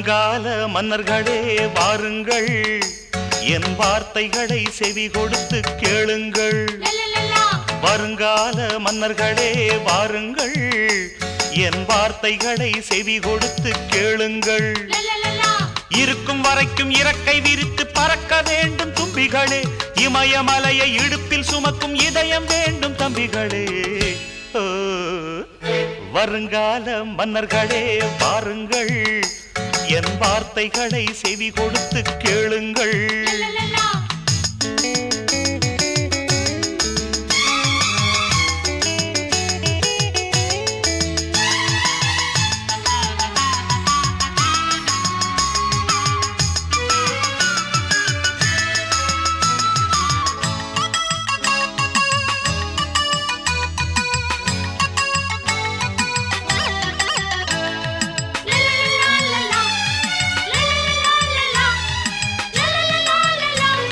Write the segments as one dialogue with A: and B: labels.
A: வருங்கால மன்னர்களே வாருங்கள் என் வார்த்தைகளை செவி கொடுத்து கேளுங்கள்
B: லலலலா,
A: வருங்கால மன்னர்களே வாருங்கள் என் வார்த்தைகளை செவி கொடுத்து கேளுங்கள்
B: லலலலா,
A: இருக்கும் வரைக்கும் இறக்கை விரித்து பறக்க வேண்டும் தும்பிகளே இமயமலையை இடுப்பில் சுமக்கும் இதயம் வேண்டும் தம்பிகளே ஓ, வருங்கால மன்னர்களே வாருங்கள் என் வார்த்தைகளை செவி கொடுத்து கேளுங்கள்
B: லலலலா. லலலலலலா, லலலலலலா, லலலலலலா.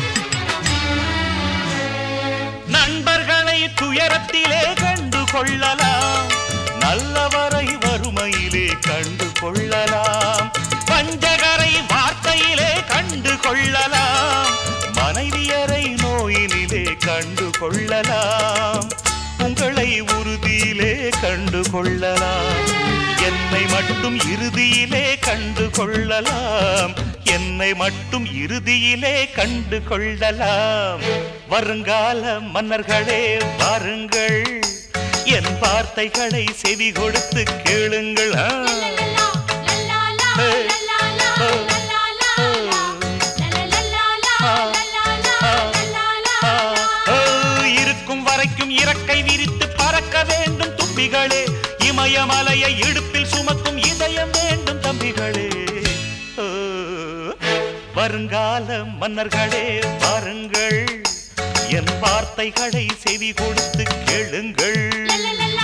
A: நண்பர்களை துயரத்திலே கண்டு கொள்ளலாம் நல்லவரை வறுமையிலே கண்டு கொள்ளலாம் வஞ்சகரை வார்த்தையிலே கண்டு கொள்ளலாம் மனைவியரை நோயினிலே கண்டு கொள்ளலாம் உங்களை உறுதியிலே கண்டு கொள்ளலாம் என்னை மட்டும் இறுதியிலே கண்டு கொள்ளலாம் என்னை மட்டும் இறுதியிலே கண்டு கொள்ளலாம் வருங்கால மன்னர்களே வாருங்கள் என் வார்த்தைகளை செவி கொடுத்து கேளுங்கள் ஆ.
B: லலலலா, லலலலா,
A: ஹே.
B: லலலலா,
A: ஹே.
B: லலலலா,
A: ஹே.
B: லலலலலா,
A: ஆ.
B: லலலலா,
A: ஆ.
B: லலலலா.
A: ஆ, இருக்கும் வரைக்கும் இறக்கை விரித்து பறக்க வேண்டும் தும்பிகளே இமயமலையை இடுப்பில் சுமக்கும் இதயம் வேண்டும் தம்பிகளே ஓ, வருங்கால மன்னர்களே வாருங்கள் என் வார்த்தைகளை செவி கொடுத்து கேளுங்கள்
B: லலலலா.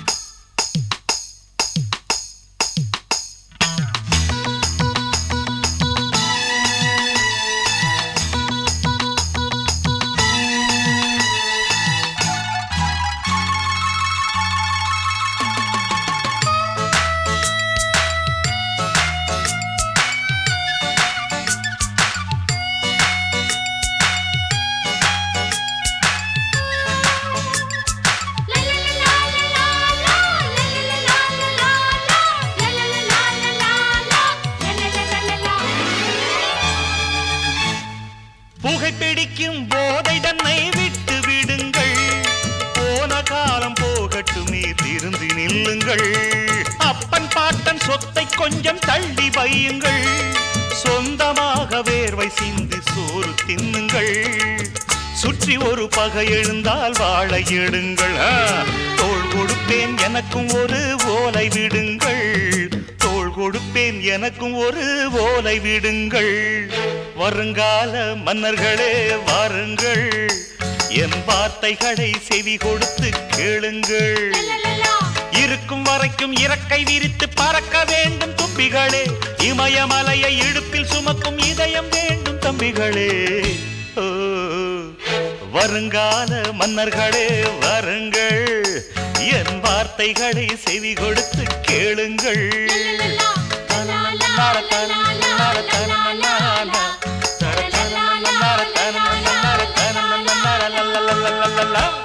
A: புகைப்பிடிக்கும் போதை தன்னை விட்டு விடுங்கள் போன காலம் போகட்டுமே திருந்தி நில்லுங்கள் அப்பன் பாட்டன் சொத்தை கொஞ்சம் தள்ளி வையுங்கள் சொந்தமாக வேர்வை சிந்தி சோறு தின்னுங்கள் சுற்றி ஒரு பகை எழுந்தால் வாழை எடுங்கள் ஆ, தோள் கொடுப்பேன் எனக்கும் ஒரு ஓலை விடுங்கள் தோள் கொடுப்பேன் எனக்கும் ஒரு ஓலை விடுங்கள் வருங்கால மன்னர்களே வாருங்கள் என் வார்த்தைகளை செவி கொடுத்து கேளுங்கள் இருக்கும் வரைக்கும் இறக்கை விரித்து பறக்க வேண்டும் தும்பிகளே இமயமலையை இடுப்பில் சுமக்கும் இதயம் வேண்டும் தம்பிகளே ஓ, வருங்கால மன்னர்களே வாருங்கள் என் வார்த்தைகளை செவி கொடுத்து கேளுங்கள் la la la la